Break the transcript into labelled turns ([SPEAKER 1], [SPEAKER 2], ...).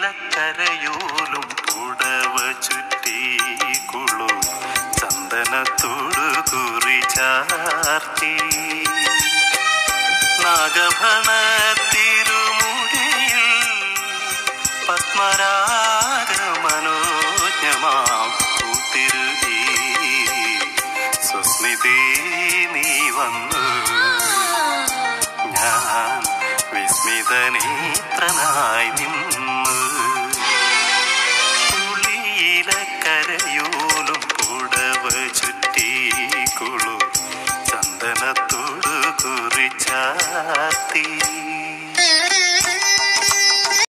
[SPEAKER 1] നീലക്കരയോലും പുടവ ചുറ്റി കുളു ചന്ദനത്തോടു കുറി ചാർത്തി നാഗഭണ തിരുമുടിയിൽ പത്മരാഗ മനോജ്ഞമാം പൂത്തിരുകി സുസ്മിതേ നീ വന്നു ഞാൻ വിസ്മിതനേത്രനായി നിന്നു